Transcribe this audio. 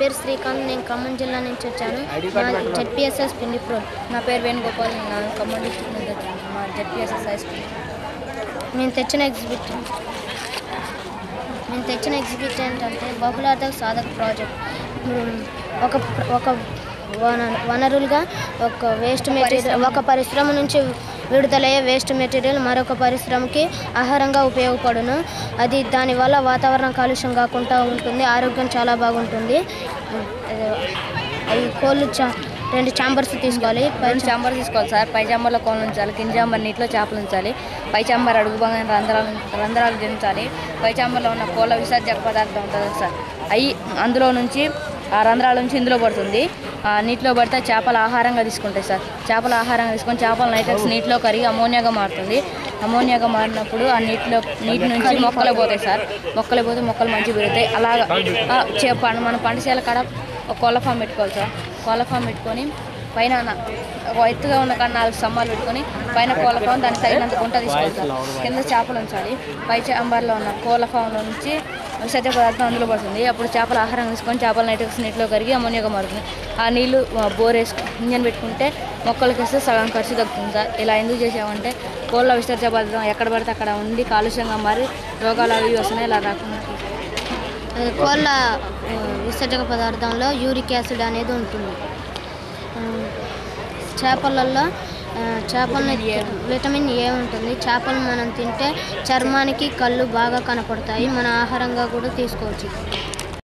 పేరు శ్రీకాంత్ నేను ఖమ్మం జిల్లా నుంచి వచ్చాను మా జెడ్పిఎస్ఎస్ పిండిప్రో నా పేరు వేణుగోపాల్ నేను ఖమ్మం డిస్ట్రిక్ట్ నుంచి వచ్చాను మా జెడ్పిఎస్ఎస్ హై స్కూల్ మేము తెచ్చిన ఎగ్జిబిట్ మేము తెచ్చిన ఎగ్జిబిట్ ఏంటంటే బహుళార్థ సాధక ప్రాజెక్ట్ ఇప్పుడు ఒక ప్ర- ఒక వన వనరులుగా ఒక వేస్ట్ మెటీరియల్ ఒక పరిశ్రమ నుంచి విడుదలయ్యే వేస్ట్ మెటీరియల్ మరొక పరిశ్రమకి ఆహారంగా ఉపయోగపడును అది దానివల్ల వాతావరణ కాలుష్యం కాకుండా ఉంటుంది ఆరోగ్యం చాలా బాగుంటుంది అది అవి కోళ్ళు చా రెండు చాంబర్స్ తీసుకోవాలి పై రెండు చాంబర్ తీసుకోవాలి సార్ పై చాంబర్లో కోళ్ళు ఉంచాలి కింద చాంబర్ నీటిలో చేపలు ఉంచాలి పై చాంబర్ అడుగు భాగం రంధ్రాలు రంధ్రాలు జరించాలి పై చాంబర్లో ఉన్న కోళ్ళ విసర్జక పదార్థం ఉంటుంది సార్ అవి అందులో నుంచి ఆ రంధ్రాల నుంచి ఇందులో పడుతుంది ఆ నీటిలో పడితే చేపలు ఆహారంగా తీసుకుంటాయి సార్ చేపలు ఆహారంగా తీసుకొని చేపల నైట్రక్స్ నీటిలో కరిగి అమోనియాగా మారుతుంది అమోనియాగా మారినప్పుడు ఆ నీటిలో నీటి నుంచి మొక్కలు పోతాయి సార్ మొక్కలు పోతే మొక్కలు మంచిగా పెరుగుతాయి అలాగా ఆ, చే- పం- మన పంటశాల కాడ ఒక కోళ్ళ ఫామ్ పెట్టుకోవాలి సార్ కోళ్ళ ఫామ్ పెట్టుకొని పైన నా- ఒక ఎత్తుగా ఉన్న కాడ నాలుగు స్తంభాలు పెట్టుకొని పైన కోళ్ళ ఫామ్ దానికి తగినంత గుంట తీసుకోవాలి సార్ కింద చేపలు ఉంచాలి పై చాంబర్లో ఉన్న కోళ్ళ ఫామ్లో నుంచి విసర్జ పదార్థం అందులో పడుతుంది అప్పుడు చేపల ఆహారం తీసుకొని చేపల నైట్రక్స్ నీటిలో కరిగి అమోనియాగా మారుతుంది ఆ నీళ్లు ఆ, బోర్ వేసి ఇంజన్ పెట్టుకుంటే మొక్కలకి వేస్తే సగం ఖర్చు తగ్గుతుంది సార్ ఇలా ఎందుకు చేసామంటే కోళ్ళ విసర్జ పదార్థం ఎక్కడ పడితే అక్కడ ఉండి కాలుష్యంగా మారి రోగాలు అవి వస్తున్నాయి ఇలా రాకుండా అది కోళ్ళ ఆ, విసర్జక పదార్థంలో యూరిక్ యాసిడ్ అనేది ఉంటుంది ఆ, చేపలలో ఆ, చేపలని విటమిన్ ఏ ఉంటుంది చేపలు మనం తింటే చర్మానికి కళ్ళు బాగా కనపడతాయి మన ఆహారంగా కూడా తీసుకోవచ్చు